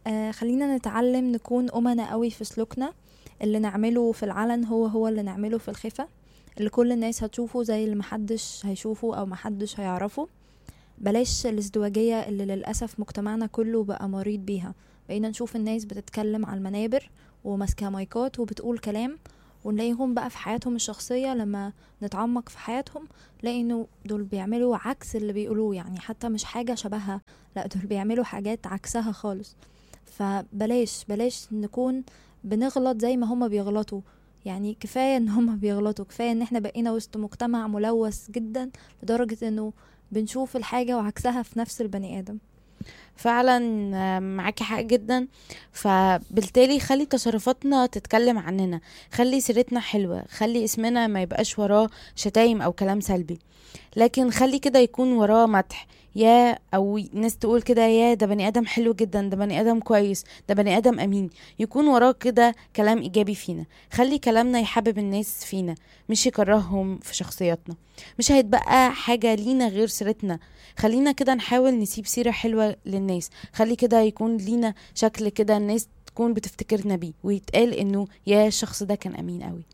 آه خلينا نتعلم نكون أمنا قوي في سلوكنا اللي نعمله في العلن هو هو اللي نعمله في الخفة اللي كل الناس هتشوفه زي اللي محدش هيشوفه أو محدش هيعرفه بلاش الازدواجية اللي للأسف مجتمعنا كله بقى مريض بيها بقينا نشوف الناس بتتكلم على المنابر وماسكة مايكات وبتقول كلام ونلاقيهم بقى في حياتهم الشخصية لما نتعمق في حياتهم نلاقي انه دول بيعملوا عكس اللي بيقولوه يعني حتى مش حاجة شبهها لا دول بيعملوا حاجات عكسها خالص فبلاش بلاش نكون بنغلط زي ما هما بيغلطوا يعني كفاية ان هما بيغلطوا كفاية ان احنا بقينا وسط مجتمع ملوث جدا لدرجة انه بنشوف الحاجة وعكسها في نفس البني آدم فعلا آه، معاكي حق جدا فبالتالي خلي تصرفاتنا تتكلم عننا خلي سيرتنا حلوة خلي اسمنا ما يبقاش وراه شتايم او كلام سلبي لكن خلي كده يكون وراه مدح يا او ناس تقول كده يا ده بني ادم حلو جدا ده بني ادم كويس ده بني ادم امين يكون وراه كده كلام ايجابي فينا خلي كلامنا يحبب الناس فينا مش يكرههم في شخصياتنا مش هيتبقى حاجة لينا غير سيرتنا خلينا كده نحاول نسيب سيرة حلوة للناس خلي كده يكون لينا شكل كده الناس تكون بتفتكرنا بيه ويتقال انه يا الشخص ده كان امين قوي